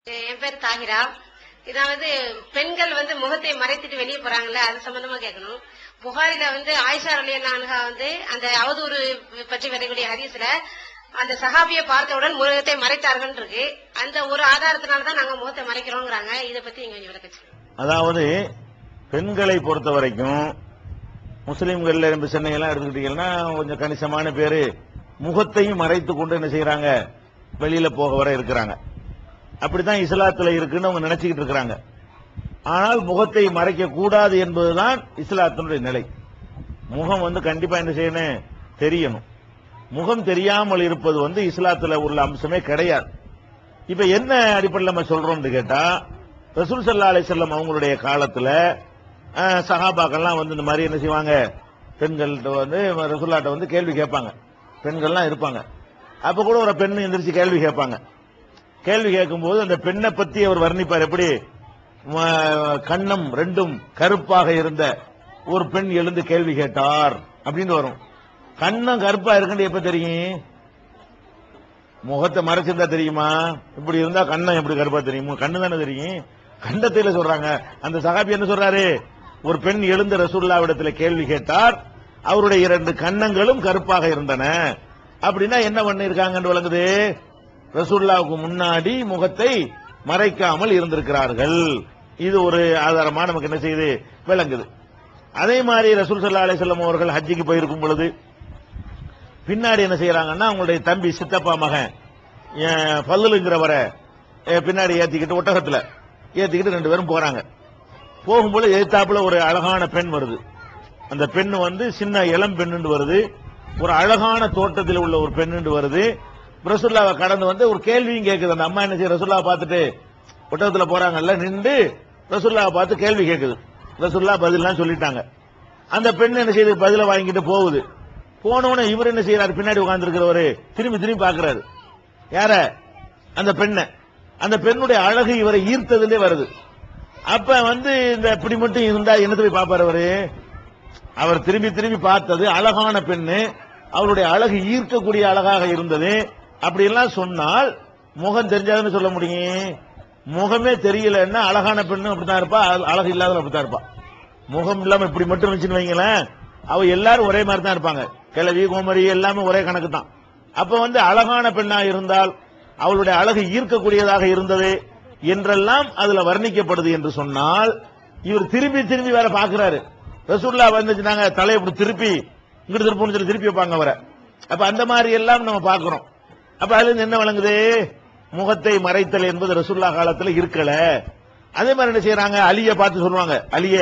என் பேர் தாகிரா இதாவது பெண்கள் வந்து முகத்தை மறைத்துட்டு வெளியே போறாங்கல்ல அது சம்பந்தமா கேட்கணும் புகாரில வந்து ஆயிஷா அலியல்லான்ஹா வந்து அந்த அவதூறு பற்றி வரக்கூடிய ஹதீஸ்ல அந்த சஹாபியை பார்த்தவுடன் முகத்தை மறைத்தார்கள் இருக்கு அந்த ஒரு ஆதாரத்தினால தான் நாங்க முகத்தை மறைக்கிறோங்கிறாங்க இதை பத்தி நீங்க கொஞ்சம் விளக்கச்சு அதாவது பெண்களை பொறுத்த வரைக்கும் முஸ்லிம்கள்ல இருந்து சென்னையெல்லாம் எடுத்துக்கிட்டீங்கன்னா கொஞ்சம் கணிசமான பேரு முகத்தையும் மறைத்து கொண்டு என்ன செய்யறாங்க வெளியில போக வர இருக்கிறாங்க அப்படித்தான் இஸ்லாத்துல இருக்குன்னு அவங்க நினைச்சுக்கிட்டு இருக்கிறாங்க ஆனால் முகத்தை மறைக்க கூடாது என்பதுதான் இஸ்லாத்தினுடைய நிலை முகம் வந்து கண்டிப்பா என்ன செய்யணும் தெரியணும் முகம் தெரியாமல் இருப்பது வந்து இஸ்லாத்துல உள்ள அம்சமே கிடையாது இப்ப என்ன அடிப்படையில் நம்ம சொல்றோம்னு கேட்டா ரசூல் சல்லா அலிசல்லம் அவங்களுடைய காலத்துல அஹ், சஹாபாக்கள்லாம் வந்து இந்த மாதிரி என்ன செய்வாங்க பெண்கள்கிட்ட வந்து ரசூல்லாட்ட வந்து கேள்வி கேட்பாங்க பெண்கள்லாம் இருப்பாங்க அப்ப கூட ஒரு பெண் எந்திரிச்சு கேள்வி கேட்பாங்க கேள்வி கேட்கும்போது அந்த பெண்ணை பத்தி அவர் வர்ணிப்பார் எப்படி ம- கன்னம் ரெண்டும் கருப்பாக இருந்த ஒரு பெண் எழுந்து கேள்வி கேட்டார் அப்படின்னு வரும் கண்ணம் கருப்பா இருக்குன்னு எப்ப தெரியும் முகத்தை மறைச்சிருந்தா தெரியுமா இப்படி இருந்தா கண்ணம் எப்படி கருப்பா தெரியும் கண்ணு தானே தெரியும் கண்டத்தில சொல்றாங்க அந்த சகாபி என்ன சொல்றாரு ஒரு பெண் எழுந்த ரசூல்லாவிடத்துல கேள்வி கேட்டார் அவருடைய இரண்டு கன்னங்களும் கருப்பாக இருந்தன அப்படின்னா என்ன பண்ணிருக்காங்கன்னு விளங்குது ரசூல்லாவுக்கு முன்னாடி முகத்தை மறைக்காமல் இருந்திருக்கிறார்கள் இது ஒரு ஆதாரமா நமக்கு என்ன செய்யுது விளங்குது அதே மாதிரி ரசூல் சல்லா அலிசல்லம் அவர்கள் ஹஜ்ஜிக்கு போயிருக்கும் பொழுது பின்னாடி என்ன செய்யறாங்கன்னா அவங்களுடைய தம்பி சித்தப்பா மகன் அஹ், ஃபல்லுங்கிறவரை அஹ், பின்னாடி ஏத்திக்கிட்டு ஒட்டகத்துல ஏத்திக்கிட்டு ரெண்டு பேரும் போறாங்க போகும்போது எதிர்த்தாப்புல ஒரு அழகான பெண் வருது அந்த பெண் வந்து சின்ன இளம் பெண்ணுண்டு வருது ஒரு அழகான தோட்டத்தில் உள்ள ஒரு பெண்ணுண்டு வருது ரசுல்லாவை கடந்து வந்து ஒரு கேள்வியும் கேக்குது அந்த அம்மா என்ன செய்ய ரசுல்லா பார்த்துட்டு ஒட்டகத்துல போறாங்கல்ல நின்று ரசுல்லாவை பார்த்து கேள்வி கேக்குது ரசுல்லா பதிலாம் சொல்லிட்டாங்க அந்த பெண் என்ன செய்யுது பதில வாங்கிட்டு போகுது போனவன இவர் என்ன செய்யறாரு பின்னாடி உட்கார்ந்து திரும்பி திரும்பி பாக்குறாரு யார அந்த பெண்ணை அந்த பெண்ணுடைய அழகு இவரை ஈர்த்ததுலே வருது அப்ப வந்து இந்த இப்படி மட்டும் இருந்தா என்னத்தை போய் பாப்பாரு அவரு அவர் திரும்பி திரும்பி பார்த்தது அழகான பெண்ணு அவருடைய அழகு ஈர்க்கக்கூடிய அழகாக இருந்தது அப்படி எல்லாம் சொன்னால் முகம் தெரிஞ்சாதுன்னு சொல்ல முடியும் முகமே தெரியலன்னா அழகான பெண்ணு அப்படித்தான் இருப்பா அழ- அழகு இல்லாத அப்படித்தான் இருப்பா முகம் இல்லாம இப்படி மட்டும் இருந்துச்சுன்னு வைங்களேன் அவ எல்லாரும் ஒரே மாதிரி தான் இருப்பாங்க கிழவி கோமரி எல்லாமே ஒரே கணக்கு தான் அப்ப வந்து அழகான பெண்ணா இருந்தால் அவளுடைய அழகு ஈர்க்கக்கூடியதாக இருந்தது என்றெல்லாம் அதுல வர்ணிக்கப்படுது என்று சொன்னால் இவர் திரும்பி திரும்பி வேற பாக்குறாரு ரசூல்லா வந்துச்சுனாங்க தலையை இப்படி திருப்பி இங்கிட்டு திருப்பி சொல்லி திருப்பி வைப்பாங்க அவரை அப்ப அந்த மாதிரி எல்லாம் நம்ம பார்க்கிறோம் அப்ப அதுல இருந்து என்ன வழங்குது முகத்தை மறைத்தல் என்பது ரசூல்லா காலத்துல இருக்கல அதே மாதிரி என்ன செய்யறாங்க அலிய பார்த்து சொல்லுவாங்க அலியே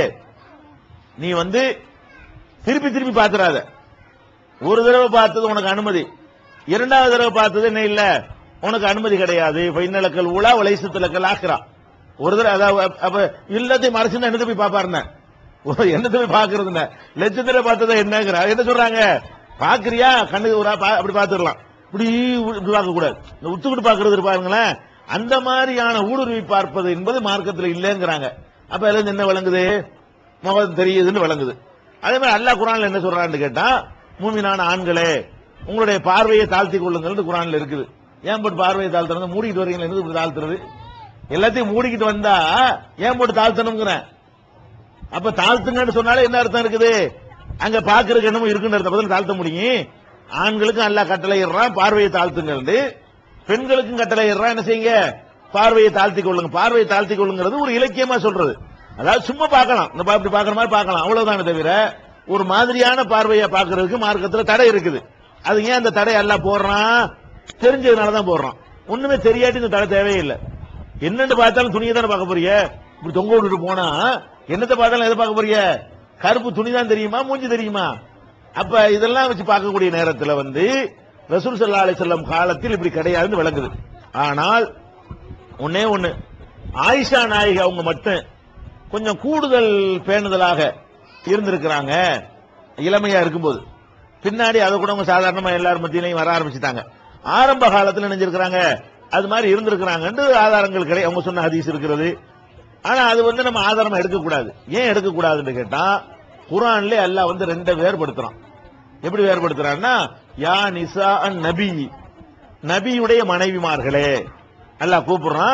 நீ வந்து திருப்பி திருப்பி பாத்துறாத ஒரு தடவை பார்த்தது உனக்கு அனுமதி இரண்டாவது தடவை பார்த்தது என்ன இல்ல உனக்கு அனுமதி கிடையாது பைனலக்கல் உலா வலைசத்துலக்கல் ஆக்கிறா ஒரு தடவை அதாவது அப்ப இல்லத்தையும் மறைச்சுன்னா என்னத்தை போய் பாப்பாருன்னு என்னத்தை போய் பாக்குறதுன்னு லட்சத்துல பார்த்ததை என்னங்கிறா என்ன சொல்றாங்க பாக்குறியா கண்ணுக்கு ஒரு பா- அப்படி பாத்துடலாம் இப்படி இப்படி பார்க்க கூடாது இந்த உத்துக்கிட்டு பாக்குறது பாருங்களேன் அந்த மாதிரியான ஊடுருவி பார்ப்பது என்பது மார்க்கத்தில் இல்லைங்கிறாங்க அப்ப அதுல இருந்து என்ன விளங்குது முகம் தெரியுதுன்னு விளங்குது அதே மாதிரி அல்லாஹ் குரான்ல என்ன சொல்றான்னு கேட்டா மூமினான ஆண்களே உங்களுடைய பார்வையை தாழ்த்தி கொள்ளுங்கள் குரான்ல இருக்குது ஏன் போட்டு பார்வையை தாழ்த்துறது மூடிக்கிட்டு வரீங்களா என்னது இப்படி தாழ்த்துறது எல்லாத்தையும் மூடிக்கிட்டு வந்தா ஏன் போட்டு தாழ்த்தணுங்கிறேன் அப்ப தாழ்த்துங்கன்னு சொன்னாலே என்ன அர்த்தம் இருக்குது அங்க பாக்குறதுக்கு என்னமோ இருக்குன்னு அர்த்தம் பதில் தாழ்த்த முடியும் ஆண்களுக்கும் அல்லாஹ் கட்டளை இடுறான் பார்வையை தாழ்த்துங்க பெண்களுக்கும் கட்டளை இடுறான் என்ன செய்யுங்க பார்வையை தாழ்த்தி கொள்ளுங்க பார்வையை தாழ்த்தி கொள்ளுங்கிறது ஒரு இலக்கியமா சொல்றது அதாவது சும்மா பார்க்கலாம் இந்த பா- இப்படி பாக்குற மாதிரி பார்க்கலாம் அவ்வளவுதானே தவிர ஒரு மாதிரியான பார்வையை பார்க்கிறதுக்கு மார்க்கத்துல தடை இருக்குது அது ஏன் அந்த தடை எல்லாம் போடுறான் தெரிஞ்சதுனால தான் போடுறான் ஒண்ணுமே தெரியாட்டி இந்த தடை தேவையில்லை என்னன்னு பார்த்தாலும் துணியை தானே பார்க்க போறீங்க இப்படி தொங்க விட்டுட்டு போனா என்னத்தை பார்த்தாலும் எதை பார்க்க போறீங்க கருப்பு துணி தான் தெரியுமா மூஞ்சி தெரியுமா அப்ப இதெல்லாம் வச்சு பார்க்கக்கூடிய நேரத்துல வந்து ரசூல் ஸல்லல்லாஹு அலைஹி வஸல்லம் காலத்தில் இப்படி கிடையாதுன்னு விளங்குது ஆனால் ஒண்ணே ஒண்ணு ஆயிஷா நாயகி அவங்க மட்டும் கொஞ்சம் கூடுதல் பேணுதலாக இருந்திருக்கிறாங்க இளமையா இருக்கும்போது பின்னாடி அதை கூட அவங்க சாதாரணமா எல்லார் மத்தியிலையும் வர ஆரம்பிச்சுட்டாங்க ஆரம்ப காலத்துல நினைஞ்சிருக்கிறாங்க அது மாதிரி இருந்திருக்கிறாங்கன்னு ஆதாரங்கள் கிடையாது அவங்க சொன்ன ஹதீஸ் இருக்கிறது ஆனா அது வந்து நம்ம ஆதாரமா எடுக்கக்கூடாது ஏன் எடுக்கக்கூடாதுன்னு கேட்டா குரான்ல அல்லாஹ் வந்து ரெண்டை வேறுபடுத்துறான் எப்படி வேறுபடுத்துறான்னா யா நிசா நபி நபியுடைய மனைவிமார்களே அல்லாஹ் கூப்பிடுறான்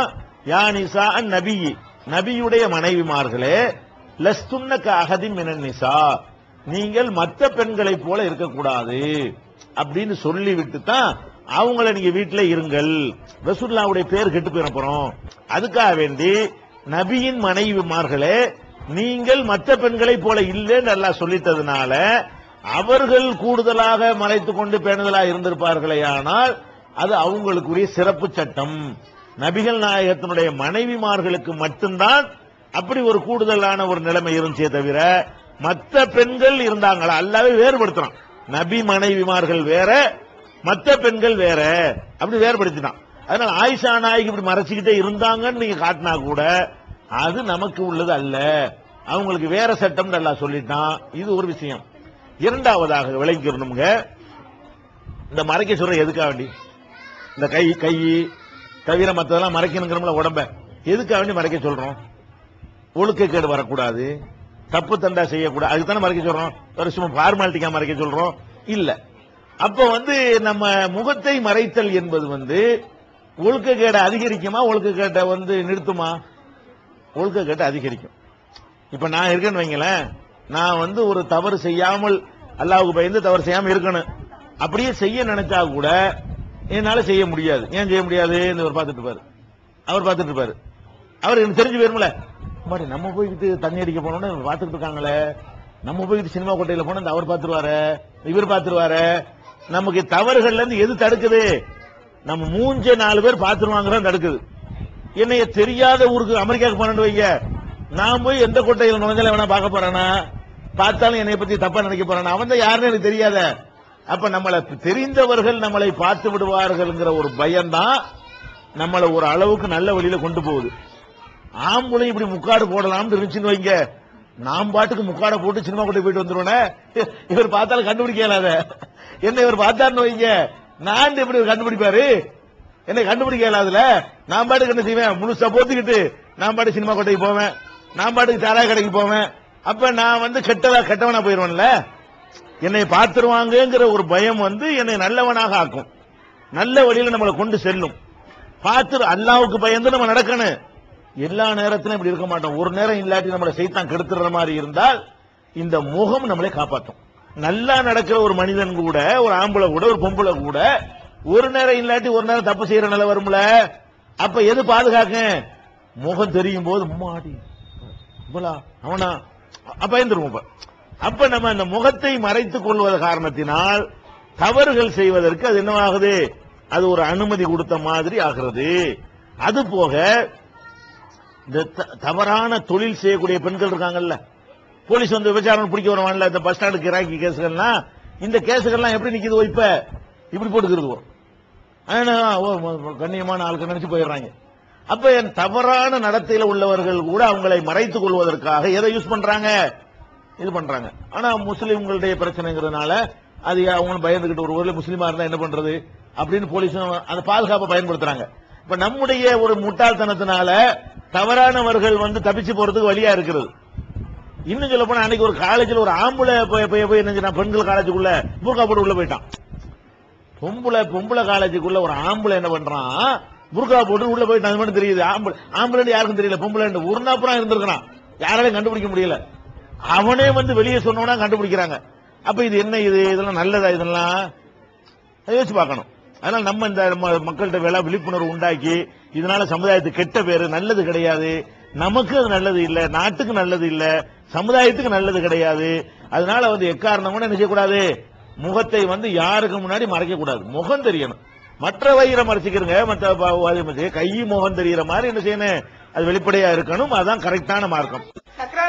யா நிசா நபி நபியுடைய மனைவிமார்களே லஸ்துன்னக அகதி மினன் நிசா நீங்கள் மற்ற பெண்களைப் போல இருக்கக்கூடாது அப்படின்னு சொல்லிவிட்டு தான் அவங்கள நீங்க வீட்டுல இருங்கள் ரசூல்லாவுடைய பேர் கெட்டு போயிட போறோம் அதுக்காக வேண்டி நபியின் மனைவிமார்களே நீங்கள் மற்ற பெண்களைப் போல இல்லைன்னு அல்லாஹ் சொல்லிட்டதுனால அவர்கள் கூடுதலாக மறைத்துக் கொண்டு பேணுதலாக இருந்திருப்பார்களே ஆனால் அது அவங்களுக்குரிய சிறப்பு சட்டம் நபிகள் நாயகத்தினுடைய மனைவிமார்களுக்கு மட்டும்தான் அப்படி ஒரு கூடுதலான ஒரு நிலைமை இருந்துச்சே தவிர மற்ற பெண்கள் இருந்தாங்களா அல்லாவே வேறுபடுத்துறான் நபி மனைவிமார்கள் வேற மற்ற பெண்கள் வேற அப்படி வேறுபடுத்தினான் அதனால ஆயிஷா நாய்க்கு இப்படி மறைச்சுக்கிட்டே இருந்தாங்கன்னு நீங்க காட்டினா கூட அது நமக்கு உள்ளது அல்ல அவங்களுக்கு வேற சட்டம் நல்லா சொல்லிட்டான் இது ஒரு விஷயம் இரண்டாவதாக விளங்கிக்கணுங்க இந்த மறைக்க சொல்ற எதுக்காக வேண்டி இந்த கை கை தவிர மத்ததெல்லாம் மறைக்கணுங்கிறோம்ல உடம்ப எதுக்காக வேண்டி மறைக்க சொல்றோம் ஒழுக்கக்கேடு வரக்கூடாது தப்பு தண்டா செய்யக்கூடாது அதுக்கு தானே மறைக்க சொல்றோம் ஒரு சும்மா ஃபார்மாலிட்டிக்கா மறைக்க சொல்றோம் இல்ல அப்ப வந்து நம்ம முகத்தை மறைத்தல் என்பது வந்து ஒழுக்கக்கேடை அதிகரிக்குமா ஒழுக்கக்கேட்டை வந்து நிறுத்துமா ஒழுக்கக்கேட்டை அதிகரிக்கும் இப்ப நான் இருக்கேன்னு வைங்களேன் நான் வந்து ஒரு தவறு செய்யாமல் அல்லாவுக்கு பயந்து தவறு செய்யாம இருக்கணும் அப்படியே செய்ய நினைச்சா கூட என்னால செய்ய முடியாது ஏன் செய்ய முடியாது இவர் பார்த்துட்டு இருப்பாரு அவர் பார்த்துட்டு இருப்பாரு அவர் எனக்கு தெரிஞ்சு போயிரும்ல மாடி நம்ம போய்கிட்டு தண்ணி அடிக்க போனோம்னா இவங்க பார்த்துட்டு இருக்காங்களே நம்ம போய்கிட்டு சினிமா கோட்டையில போனா இந்த அவர் பார்த்துருவாரு இவர் பார்த்துருவாரு நமக்கு தவறுகள்ல இருந்து எது தடுக்குது நம்ம மூஞ்ச நாலு பேர் பார்த்துருவாங்க தடுக்குது என்னைய தெரியாத ஊருக்கு அமெரிக்காவுக்கு போனேன்னு வைங்க நான் போய் எந்த கோட்டையில் நுழைஞ்சாலும் வேணா பார்க்க போறானா பார்த்தாலும் என்னை பத்தி தப்பா நினைக்க போறானா அவன் தான் யாருன்னு எனக்கு தெரியாத அப்ப நம்மளை தெரிந்தவர்கள் நம்மளை பார்த்து விடுவார்கள்ங்கிற ஒரு பயம்தான் நம்மளை ஒரு அளவுக்கு நல்ல வழியில கொண்டு போகுது ஆம்பளை இப்படி முக்காடு போடலாம்னு இருந்துச்சுன்னு வைங்க நாம் பாட்டுக்கு முக்காட போட்டு சினிமா கொண்டு போயிட்டு வந்துருவோனே இவர் பார்த்தாலும் கண்டுபிடிக்க இயலாத என்ன இவர் பார்த்தாருன்னு வைங்க நான் எப்படி இவர் கண்டுபிடிப்பாரு என்னை கண்டுபிடிக்க இயலாதுல நான் பாட்டுக்கு என்ன செய்வேன் முழுசா போத்துக்கிட்டு நான் பாட்டு சினிமா கொட்டைக்கு போவேன் நான் பாட்டுக்கு சாராய கடைக்கு போவேன் அப்ப நான் வந்து கெட்டவா கெட்டவனா போயிருவேன்ல என்னை பார்த்துருவாங்கங்கிற ஒரு பயம் வந்து என்னை நல்லவனாக ஆக்கும் நல்ல வழியில நம்மளை கொண்டு செல்லும் பார்த்து அல்லாவுக்கு பயந்து நம்ம நடக்கணும் எல்லா நேரத்திலும் இப்படி இருக்க மாட்டோம் ஒரு நேரம் இல்லாட்டி நம்மளை செய்தான் கெடுத்துற மாதிரி இருந்தால் இந்த முகம் நம்மளை காப்பாற்றும் நல்லா நடக்கிற ஒரு மனிதன் கூட ஒரு ஆம்பளை கூட ஒரு பொம்பளை கூட ஒரு நேரம் இல்லாட்டி ஒரு நேரம் தப்பு செய்யற நிலை வரும்ல அப்ப எது பாதுகாக்க முகம் தெரியும் போது மாடி இவளா அவனா அப்ப பயந்துருவோம் இப்ப அப்ப நம்ம அந்த முகத்தை மறைத்துக் கொள்வது காரணத்தினால் தவறுகள் செய்வதற்கு அது என்னவாகுது அது ஒரு அனுமதி கொடுத்த மாதிரி ஆகிறது அது போக இந்த த- தவறான தொழில் செய்யக்கூடிய பெண்கள் இருக்காங்கல்ல போலீஸ் வந்து விபச்சாரம் பிடிக்க வருவான்ல இந்த பஸ் ஸ்டாண்டு கிராக்கி கேஸுகள்லாம் இந்த கேஸுகள்லாம் எப்படி நிக்குது ஓ, இப்ப இப்படி போட்டுக்கிறது ஆனா, ஓ, ஓ, கண்ணியமான ஆளுக்கு நினைச்சு போயிடுறாங்க அப்ப என் தவறான நடத்தையில உள்ளவர்கள் கூட அவங்களை மறைத்துக் கொள்வதற்காக எதை யூஸ் பண்றாங்க இது பண்றாங்க ஆனா முஸ்லிம்களுடைய பிரச்சனைங்கிறதுனால அது அவங்க பயந்துகிட்டு ஒரு ஊர்ல முஸ்லீமா இருந்தா என்ன பண்றது அப்படின்னு போலீஸும் அந்த பாதுகாப்பை பயன்படுத்துறாங்க இப்ப நம்முடைய ஒரு முட்டாள்தனத்தினால தவறானவர்கள் வந்து தப்பிச்சு போறதுக்கு வழியா இருக்கிறது இன்னும் சொல்ல போனா அன்னைக்கு ஒரு காலேஜ்ல ஒரு ஆம்பளை போய் போய் போய் என்ன செஞ்சான், பெண்கள் காலேஜுக்குள்ள பூர்கா போட்டு உள்ள போயிட்டான் பொம்பளை பொம்பளை காலேஜுக்குள்ள ஒரு ஆம்பளை என்ன பண்றான் புர்கா போட்டு உள்ள போயிட்டு அது மட்டும் தெரியுது ஆம்பளை ஆம்பளை யாருக்கும் தெரியல பொம்பளை ஒரு நாப்புறம் இருந்திருக்கிறான் யாராலையும் கண்டுபிடிக்க முடியல அவனே வந்து வெளியே சொன்னோன்னா கண்டுபிடிக்கிறாங்க அப்ப இது என்ன இது இதெல்லாம் நல்லதா இதெல்லாம் அதை யோசிச்சு பார்க்கணும் அதனால நம்ம இந்த ம- மக்கள்கிட்ட வேலை விழிப்புணர்வு உண்டாக்கி இதனால சமுதாயத்துக்கு கெட்ட பேரு நல்லது கிடையாது நமக்கு அது நல்லது இல்ல நாட்டுக்கு நல்லது இல்ல சமுதாயத்துக்கு நல்லது கிடையாது அதனால வந்து எக்காரணமும் என்ன செய்யக்கூடாது முகத்தை வந்து யாருக்கு முன்னாடி மறைக்க கூடாது முகம் தெரியணும் மற்ற வயிறை மறைச்சிக்கிறங்க மற்ற ப- அதே மாதிரி கை முகம் தெரியற மாதிரி என்ன செய்யணும் அது வெளிப்படையா இருக்கணும் அதான் கரெக்டான மார்க்கம் சக்கர